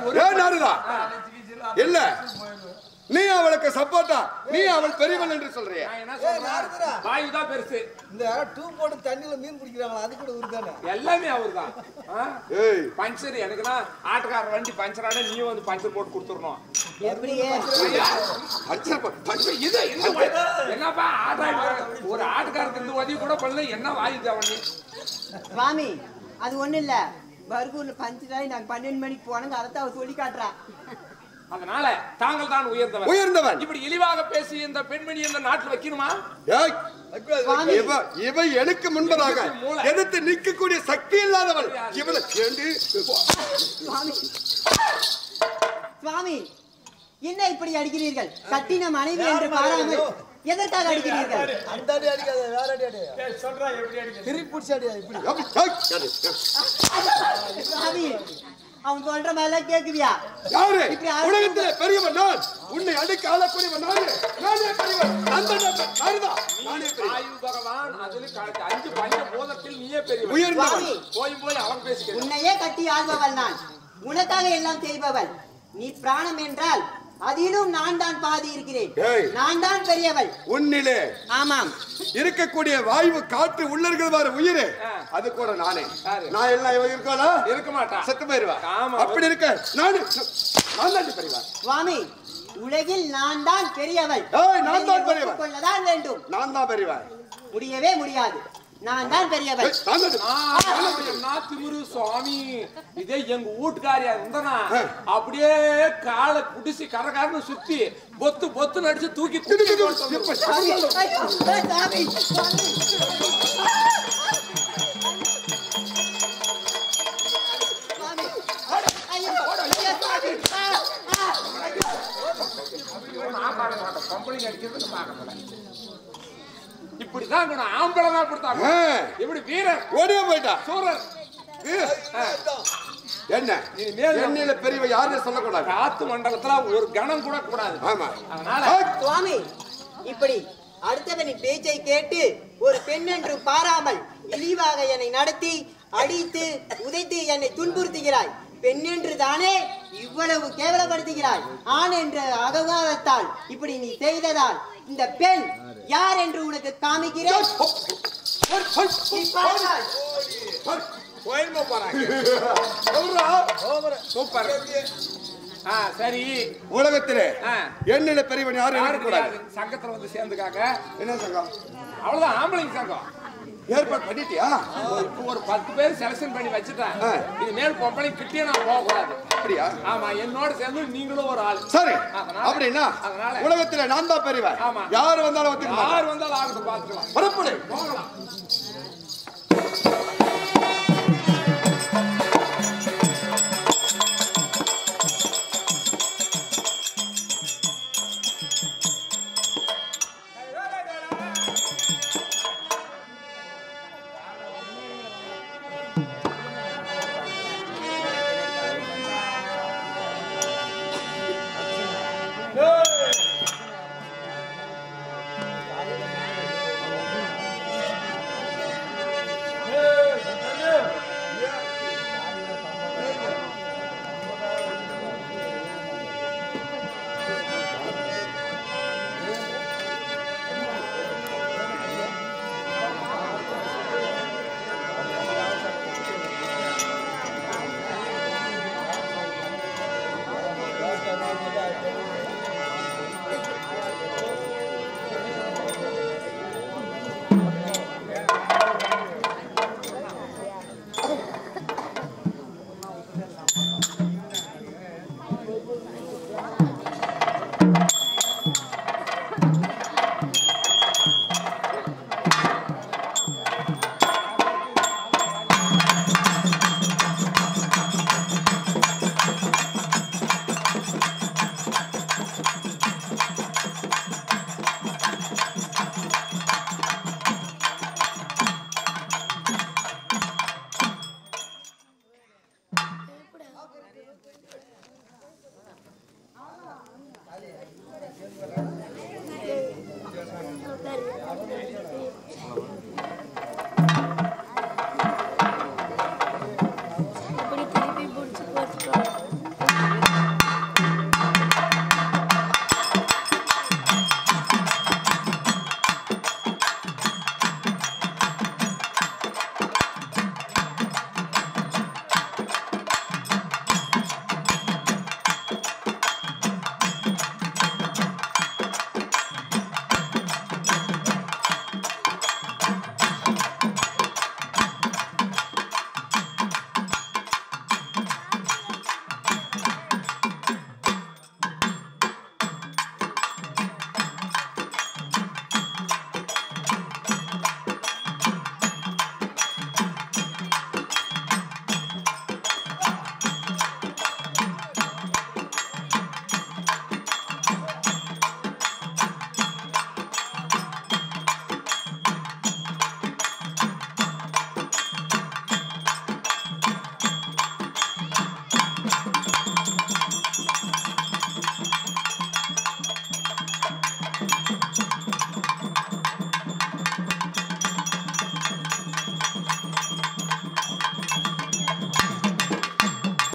ஒரு ஏன் நாரதா இல்ல நீ அவளுக்கு சப்போர்ட்டா நீ அவள் பெரியவள் என்று சொல்றிய நான் என்ன ஏய், நாரதரா. சொல்றேன் வாயு தான் பெருசு இந்த டூ போட்டு தண்ணியில மீன் பிடிக்கிறாங்களா அது கூட ஒரு தானே எல்லாமே அவர்தான் ஆ? ஏய் பஞ்சர் எனக்குன்னா ஆட்டுக்கார வண்டி பஞ்சர் ஆட நீயும் வந்து பஞ்சர் போட்டு கொடுத்துடணும் எப்படியே அச்சா பஞ்சர் இது இந்த வ- என்னப்பா ஆட்டாடு ஒரு ஆட்டுக்காரருக்கு இந்த உதவி கூட பண்ணல என்ன வாயு தேவனி சுவாமி அது ஒண்ணும் இல்ல பர்கூர்ல பஞ்சராய் நாங்க பன்னெண்டு மணிக்கு போனோங்க அதைத்தான் அவர் சொல்லி காட்டுறா அதனால தாங்கள் தான் உயர்ந்தவர் உயர்ந்தவன் இப்படி இழிவாக பேசி இந்த பெண்மணி இந்த நாட்டில் வைக்கணுமா ஏய் சுவாமி இவ இவ எனக்கு முன்பதாக மூளை. எதிர்த்து நிற்கக்கூடிய சக்தி இல்லாதவள் இவளை ஏண்டி சுவாமி சுவாமி என்ன இப்படி அடிக்கிறீர்கள் கட்டின மனைவி என்று பாராமல் எதற்காக அடிக்கிறீர்கள் அந்த அடி அடிக்காத வேற அடி அடி திருப்பி பிடிச்ச அடியா இப்படி ஏய், ஏய், சுவாமி அவன் சொல்ற மாதிரிலாம் கேக்குவியா யாரு இப்படி ஆளு- உலகத்திலே பெரியவன் நான் உன்னை அடிக்க ஆளக்கூடியவன் நானே நானே பெரியவன் அந்த நபர் நானுதா நானே பெரியவன் வாயு பகவான் அதில் கடைசி அஞ்சு பஞ்ச போதத்தில் நீயே பெரிய உயர்ந்தவன் சுவாமி போய் போய் அவன் பேசுகிறேன் உன்னையே கட்டி ஆள்பவள் நான் உனக்காக எல்லாம் செய்பவள் நீ பிராணம் என்றால் அதிலும் நான் தான் பாதி இருக்கிறேன் ஏய். நான் தான் பெரியவள் உன்னிலே ஆமாம் இருக்கக்கூடிய வாயு காற்று உள்ள இருக்கிற உயிர் ஆ. அது கூட நானே யாரு? நான் எல்லாம் இவன் இருக்காளா இருக்க மாட்டா செத்து போயிருவா ஆமா. அப்படி இருக்க நானு நான் தான் பெரியவா சுவாமி உலகில் நான் தான் பெரியவள் ஏய், நான் தான் இதை பெரியவள். ஒப்புக்கொள்ளதான் வேண்டும் நான் தான் பெரியவா முடியவே முடியாது நான் தான் பெரியவள் ஏய், நான் தான் ஆ, என்ன திமிரு சுவாமி இதே எங்க வீட்டுக்காரியா இருந்தனா அப்படியே காலை புடிச்சு கரகாரன்னு சுத்தி பொத்து பொத்து நடிச்சு தூக்கி இது, குத்தி இது, போட்டு இப்ப வந்துரும். ஐயோ, ஐயோ, சாமி, சாமி. சாமி, ஐயோ, ஐயோ, சாமி. ஆ, ஆ. நான் பார்க்க மாட்டேன். பொம்பளைங்க அடிக்கிறது நான் பார்க்க மாட்டேன். இப்படிதான் இருக்கணும். ஆம்பளை தான் இப்படித்தான் ஆ. இருக்கணும். இப்படி வீரர் ஓடியே போயிட்டா சூரர் ஏய், என்ன இனிமேல் என்னையில பெரியவ யாருன்னு சொல்லக்கூடாது காத்து மண்டலத்துல ஒரு கணம் கூட கூடாது ஆமா அதனால ஏய், சுவாமி இப்படி அடுத்தவனின் பேச்சை கேட்டு ஒரு பெண் என்று பாராமல் இழிவாக என்னை நடத்தி அடித்து உதைத்து என்னை துன்புறுத்துகிறாய் பெண் என்று தானே இவ்வளவு கேவலப்படுத்துகிறாய் ஆண் என்ற அகங்காரத்தால் இப்படி நீ செய்ததால் இந்த பெண் யார் என்று உனக்கு காமிக்கிறேன் நீ பார்த்தால் கோயிலுக்கு போறாங்க சொல்றா. சூப்பர் ஆ சரி உலகத்திலே ஆ. என்னில பெரியவன் யாரும் யாரு இருக்கக்கூடாது கிடையாது. சங்கத்துல வந்து சேர்ந்துக்காங்க என்ன சங்கம் அவ்வளவுதான் ஆம்பளைங்க சங்கம் ஏற்பாடு பண்ணிட்டியா ஒரு- இப்போ ஒரு பத்து பேர் செலக்ஷன் பண்ணி வச்சுட்டேன் ஆ. இது மேல் பொம்பளை கிட்டே நான் போக கூடாது அப்படியா ஆமா என்னோட சேர்ந்து நீங்களும் ஒரு ஆள் சரி அதனால- அப்படின்னா அதனால- உலகத்திலே நான் தான் பெரியவன் ஆமா. யார் வந்தாலும் ஒத்துக்க மாட்டேன் யார் வந்தாலும் ஆகட்டும் பார்த்துக்கலாம் புறப்படு போகலாம்